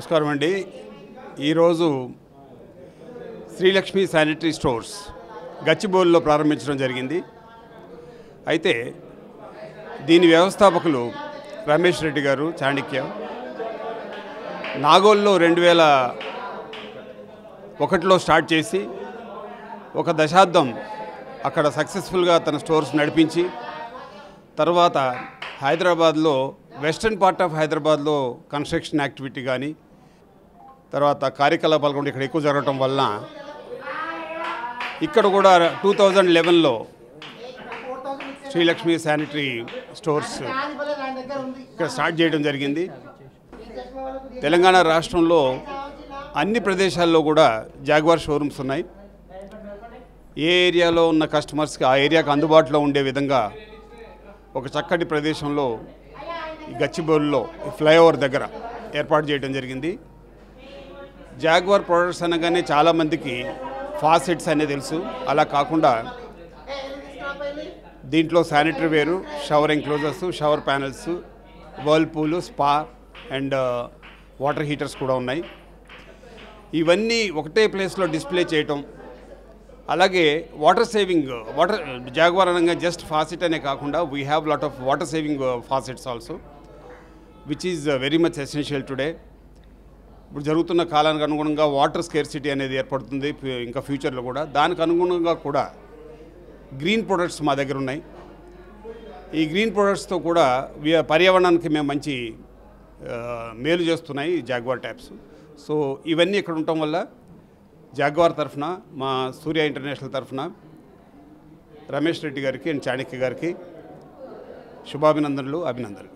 నమస్కారం అండి ఈరోజు శ్రీలక్ష్మి శానిటరీ స్టోర్స్ గచ్చిబౌలిలో ప్రారంభించడం జరిగింది అయితే దీని వ్యవస్థాపకులు రమేష్ రెడ్డి గారు చాణక్య నాగోల్లో రెండు వేల ఒకటిలో స్టార్ట్ చేసి ఒక దశాబ్దం అక్కడ సక్సెస్ఫుల్గా తన స్టోర్స్ నడిపించి తర్వాత హైదరాబాద్లో వెస్ట్రన్ పార్ట్ ఆఫ్ హైదరాబాద్లో కన్స్ట్రక్షన్ యాక్టివిటీ కానీ తర్వాత కార్యకలాపాలు కూడా ఇక్కడ ఎక్కువ జరగటం వలన ఇక్కడ కూడా టూ థౌజండ్ లెవెన్లో శ్రీలక్ష్మి శానిటరీ స్టోర్స్ ఇక్కడ స్టార్ట్ చేయడం జరిగింది తెలంగాణ రాష్ట్రంలో అన్ని ప్రదేశాల్లో కూడా జాగ్వార్ షోరూమ్స్ ఉన్నాయి ఏ ఏరియాలో ఉన్న కస్టమర్స్కి ఆ ఏరియాకి అందుబాటులో ఉండే విధంగా ఒక చక్కటి ప్రదేశంలో ఈ గచ్చిబౌలిలో ఈ ఫ్లైఓవర్ దగ్గర ఏర్పాటు చేయడం జరిగింది జాగ్వార్ ప్రొడక్ట్స్ అనగానే చాలామందికి ఫాసెట్స్ అనేది తెలుసు అలా కాకుండా దీంట్లో sanitary ware shower enclosures shower panels whirlpool spa and water heaters కూడా ఉన్నాయి ఇవన్నీ ఒకటే ప్లేస్లో డిస్ప్లే చేయటం అలాగే వాటర్ సేవింగ్ వాటర్ జాగ్వార్ అనగా జస్ట్ ఫాసెట్ అనే కాకుండా we have lot of water saving faucets also which is very much essential today ఇప్పుడు జరుగుతున్న కాలానికి అనుగుణంగా వాటర్ స్కేర్సిటీ అనేది ఏర్పడుతుంది ఫ్యూ- ఇంకా ఫ్యూచర్లో కూడా దానికి అనుగుణంగా కూడా గ్రీన్ ప్రొడక్ట్స్ మా దగ్గర ఉన్నాయి ఈ గ్రీన్ ప్రొడక్ట్స్తో కూడా వి- పర్యావరణానికి మేము మంచి ఆ, మేలు చేస్తున్నాయి ఈ జాగ్వార్ ట్యాప్స్ సో ఇవన్నీ ఇక్కడ ఉండటం వల్ల జాగ్వార్ తరఫున మా సూర్య ఇంటర్నేషనల్ తరఫున రమేష్ రెడ్డి గారికి అండ్ చాణక్య గారికి శుభాభినందనలు అభినందనలు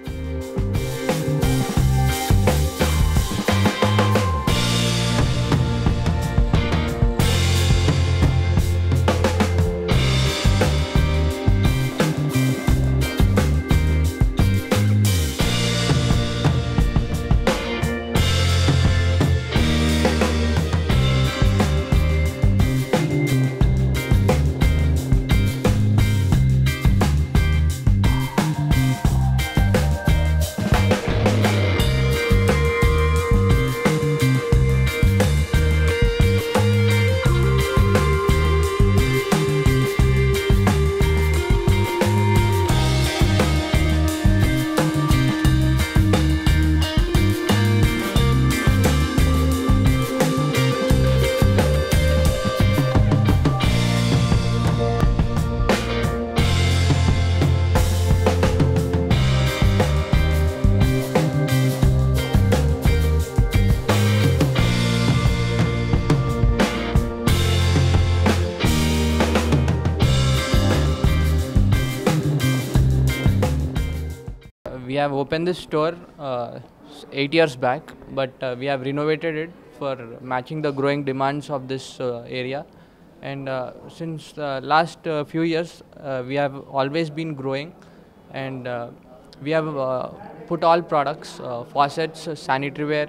we have opened this store uh, s- eight years back, but uh, we have renovated it for matching the growing demands of this uh, area. And uh, since the last uh, few years, uh, we have always been growing, and uh, we have uh, put all products, uh, faucets, uh, sanitary ware,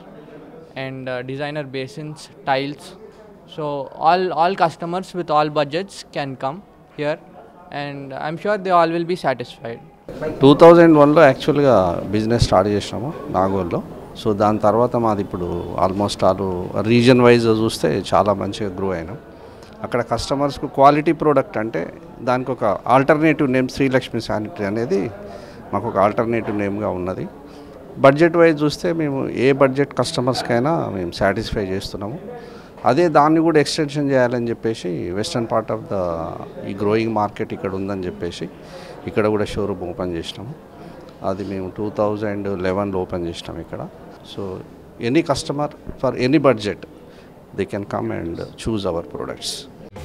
and uh, designer basins, tiles. So all all customers with all budgets can come here, and I'm sure they all will be satisfied. Two thousand వన్లో యాక్చువల్గా business start చేసినాము నాగోల్లో so దాని తర్వాత మాది ఇప్పుడు almost all reason wise చూస్తే చాలా మంచిగా గ్రో అయినాం అక్కడ కస్టమర్స్కు క్వాలిటీ ప్రోడక్ట్ అంటే దానికి ఒక ఆల్టర్నేటివ్ నేమ్ శ్రీలక్ష్మి శానిటరీ అనేది మాకు ఒక ఆల్టర్నేటివ్ నేమ్గా ఉన్నది బడ్జెట్ వైజ్ చూస్తే మేము ఏ బడ్జెట్ కస్టమర్స్కైనా మేము సాటిస్ఫై చేస్తున్నాము అదే దాన్ని కూడా ఎక్స్టెన్షన్ చేయాలని చెప్పేసి వెస్టర్న్ పార్ట్ ఆఫ్ ద ఈ గ్రోయింగ్ మార్కెట్ ఇక్కడ ఉందని చెప్పేసి ఇక్కడ కూడా షోరూమ్ ఓపెన్ చేసినాము అది మేము టూ థౌజండ్ లెవెన్లో ఓపెన్ చేసినాం ఇక్కడ so any customer for any budget they can come and choose our products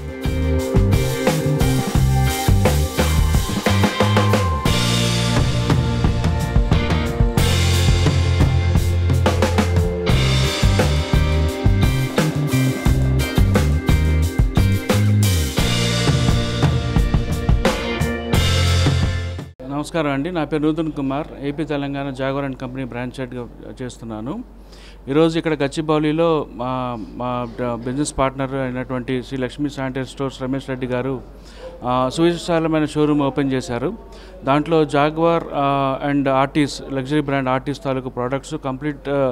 నమస్కారం అండి నా పేరు Nutan Kumar AP Telangana Jaquar and company branch హెడ్గా చేస్తున్నాను ఈరోజు ఇక్కడ గచ్చిబౌలిలో మా మా డ- బిజినెస్ పార్ట్నర్ అయినటువంటి శ్రీ లక్ష్మీ శానిటరీ స్టోర్స్ రమేష్ రెడ్డి గారు ఆ, సువిశాలమైన షోరూమ్ ఓపెన్ చేశారు దాంట్లో జాగ్వార్ ఆ, and Artize luxury brand Artize తాలూకు ప్రోడక్ట్స్ కంప్లీట్ ఆ,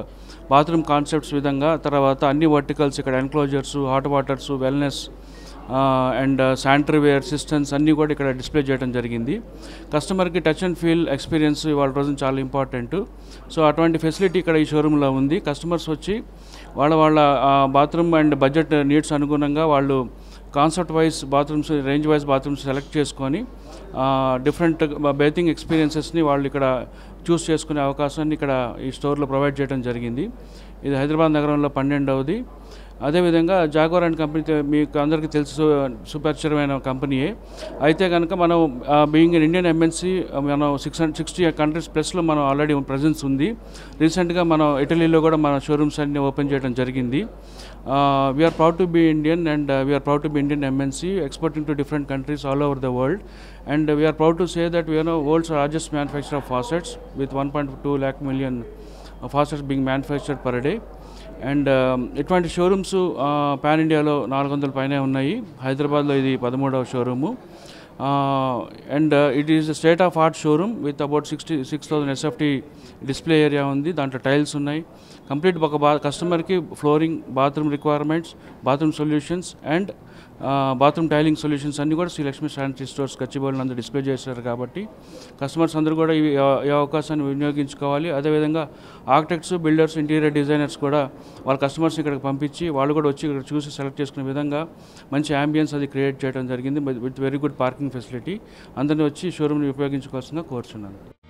బాత్రూమ్ కాన్సెప్ట్స్ విధంగా తర్వాత అన్ని వర్టికల్స్ ఇక్కడ enclosures hot waters wellness and sanitary ware systems అన్నీ కూడా ఇక్కడ డిస్ప్లే చేయడం జరిగింది కస్టమర్కి టచ్ అండ్ ఫీల్ ఎక్స్పీరియన్స్ ఇవాళ రోజున చాలా ఇంపార్టెంట్ సో అటువంటి ఫెసిలిటీ ఇక్కడ ఈ షోరూంలో ఉంది కస్టమర్స్ వచ్చి వాళ్ళ వాళ్ళ బాత్రూమ్ అండ్ బడ్జెట్ నీడ్స్ అనుగుణంగా వాళ్ళు concept wise bathrooms range wise bathrooms select చేసుకొని డిఫరెంట్ బేతింగ్ ఎక్స్పీరియన్సెస్ని వాళ్ళు ఇక్కడ చూస్ చేసుకునే అవకాశాన్ని ఇక్కడ ఈ స్టోర్లో ప్రొవైడ్ చేయడం జరిగింది ఇది హైదరాబాద్ నగరంలో పన్నెండవది అదేవిధంగా జాగోర్ అండ్ కంపెనీ తె- మీకు అందరికీ తెలుసు సుపరిచితమైన కంపెనీయే అయితే కనుక మనం బీయింగ్ ఇండియన్ ఎంఎన్సీ మనం సిక్స్ హండ్రెడ్ సిక్స్టీ కంట్రీస్ ప్లస్లో మనం ఆల్రెడీ ప్రజెన్స్ ఉంది రీసెంట్గా మనం ఇటలీలో కూడా మన షోరూమ్స్ అన్ని ఓపెన్ చేయడం జరిగింది we are proud to be Indian and we are proud to be Indian MNC exporting to different countries all over the world and we are proud to say that we are world's largest manufacturer of faucets with one point two lakh million faucets being manufactured per day and ఇటువంటి showrooms pan ఇండియాలో నాలుగు వందల పైనే ఉన్నాయి హైదరాబాద్లో ఇది పదమూడవ showroom and it is state of art showroom with about sixty six thousand SFT display area ఉంది దాంట్లో టైల్స్ ఉన్నాయి కంప్లీట్ ఒక బా కస్టమర్కి flooring bathroom requirements bathroom solutions and bathroom tiling solutions అన్నీ కూడా శ్రీ లక్ష్మీ శానిటరీ స్టోర్స్ కచ్చిబోళ్ళు అందరూ డిస్ప్లే చేశారు కాబట్టి కస్టమర్స్ అందరూ కూడా ఈ ఈ అవకాశాన్ని వినియోగించుకోవాలి అదేవిధంగా ఆర్కిటెక్ట్స్ బిల్డర్స్ ఇంటీరియర్ డిజైనర్స్ కూడా వాళ్ళ కస్టమర్స్ ఇక్కడికి పంపించి వాళ్ళు కూడా వచ్చి ఇక్కడ చూసి సెలెక్ట్ చేసుకునే విధంగా మంచి అంబియన్స్ అది క్రియేట్ చేయడం జరిగింది with very good parking facility అందరినీ వచ్చి షోరూమ్ని ఉపయోగించుకోవాల్సిందిగా కోరుచున్నాను